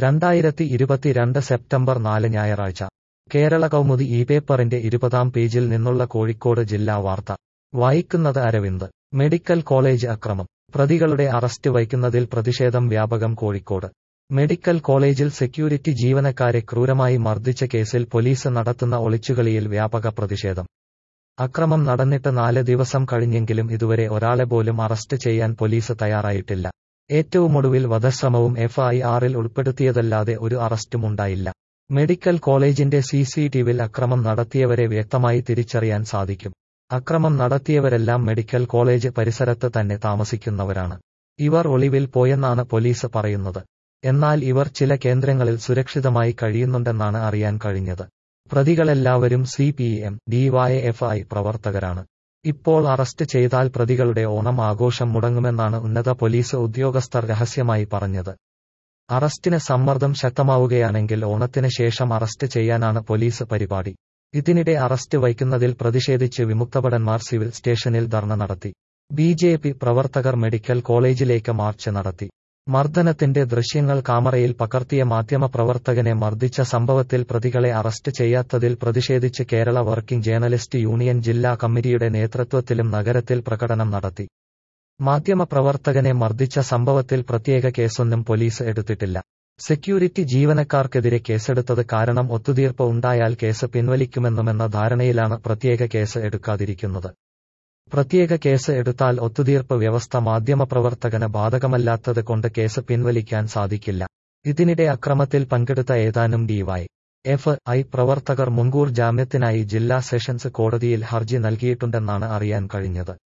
രണ്ടായിരത്തി ഇരുപത്തിരണ്ട് സെപ്റ്റംബർ നാല് ഞായറാഴ്ച കേരള കൗമുദി ഈ പേപ്പറിന്റെ ഇരുപതാം പേജിൽ നിന്നുള്ള കോഴിക്കോട് ജില്ലാ വാർത്ത വായിക്കുന്നത് അരവിന്ദ് മെഡിക്കൽ കോളേജ് അക്രമം പ്രതികളുടെ അറസ്റ്റ് വയ്ക്കുന്നതിൽ പ്രതിഷേധം വ്യാപകം കോഴിക്കോട് മെഡിക്കൽ കോളേജിൽ സെക്യൂരിറ്റി ജീവനക്കാരെ ക്രൂരമായി മർദ്ദിച്ച കേസിൽ പോലീസ് നടത്തുന്ന ഒളിച്ചുകളിയിൽ വ്യാപക പ്രതിഷേധം അക്രമം നടന്നിട്ട് നാല് ദിവസം കഴിഞ്ഞെങ്കിലും ഇതുവരെ ഒരാളെ പോലും അറസ്റ്റ് ചെയ്യാൻ പോലീസ് തയ്യാറായിട്ടില്ല ഏറ്റവുമൊടുവിൽ വധശ്രമവും എഫ്ഐആറിൽ ഉൾപ്പെടുത്തിയതല്ലാതെ ഒരു അറസ്റ്റും ഉണ്ടായില്ല മെഡിക്കൽ കോളേജിന്റെ സിസിടിവിൽ അക്രമം നടത്തിയവരെ വ്യക്തമായി തിരിച്ചറിയാൻ സാധിക്കും അക്രമം നടത്തിയവരെല്ലാം മെഡിക്കൽ കോളേജ് പരിസരത്ത് തന്നെ താമസിക്കുന്നവരാണ് ഇവർ ഒളിവിൽ പോയെന്നാണ് പോലീസ് പറയുന്നത് എന്നാൽ ഇവർ ചില കേന്ദ്രങ്ങളിൽ സുരക്ഷിതമായി കഴിയുന്നുണ്ടെന്നാണ് അറിയാൻ കഴിഞ്ഞത് പ്രതികളെല്ലാവരും സി പി എം ഡിവൈഎഫ്ഐ പ്രവർത്തകരാണ് ഇപ്പോൾ അറസ്റ്റ് ചെയ്താൽ പ്രതികളുടെ ഓണം ആഘോഷം മുടങ്ങുമെന്നാണ് ഉന്നത പോലീസ് ഉദ്യോഗസ്ഥർ രഹസ്യമായി പറഞ്ഞത് അറസ്റ്റിന് സമ്മർദ്ദം ശക്തമാവുകയാണെങ്കിൽ ഓണത്തിന് ശേഷം അറസ്റ്റ് ചെയ്യാനാണ് പോലീസ് പരിപാടി ഇതിനിടെ അറസ്റ്റ് വയ്ക്കുന്നതിൽ പ്രതിഷേധിച്ച് വിമുക്തഭടന്മാർ സിവിൽ സ്റ്റേഷനിൽ ധർണ നടത്തി ബി ജെ പി പ്രവർത്തകർ മെഡിക്കൽ കോളേജിലേക്ക് മാർച്ച് നടത്തി മർദ്ദനത്തിന്റെ ദൃശ്യങ്ങൾ കാമറയിൽ പകർത്തിയ മാധ്യമപ്രവർത്തകനെ മർദ്ദിച്ച സംഭവത്തിൽ പ്രതികളെ അറസ്റ്റ് ചെയ്യാത്തതിൽ പ്രതിഷേധിച്ച് കേരള വർക്കിംഗ് ജേർണലിസ്റ്റ് യൂണിയൻ ജില്ലാ കമ്മിറ്റിയുടെ നേതൃത്വത്തിലും നഗരത്തിൽ പ്രകടനം നടത്തി മാധ്യമപ്രവർത്തകനെ മർദ്ദിച്ച സംഭവത്തിൽ പ്രത്യേക കേസൊന്നും പോലീസ് എടുത്തിട്ടില്ല സെക്യൂരിറ്റി ജീവനക്കാർക്കെതിരെ കേസെടുത്തത് കാരണം ഒത്തുതീർപ്പ് ഉണ്ടായാൽ കേസ് പിൻവലിക്കുമെന്നുമെന്ന ധാരണയിലാണ് പ്രത്യേക കേസ് എടുക്കാതിരിക്കുന്നത് പ്രത്യേക കേസ് എടുത്താൽ ഒത്തുതീർപ്പ് വ്യവസ്ഥ മാധ്യമപ്രവർത്തകന് ബാധകമല്ലാത്തത് കൊണ്ട് കേസ് പിൻവലിക്കാൻ സാധിക്കില്ല ഇതിനിടെ അക്രമത്തിൽ പങ്കെടുത്ത ഏതാനും ഡിവൈ എഫ് ഐ പ്രവർത്തകർ മുൻകൂർ ജാമ്യത്തിനായി ജില്ലാ സെഷൻസ് കോടതിയിൽ ഹർജി നൽകിയിട്ടുണ്ടെന്നാണ് അറിയാൻ കഴിഞ്ഞത്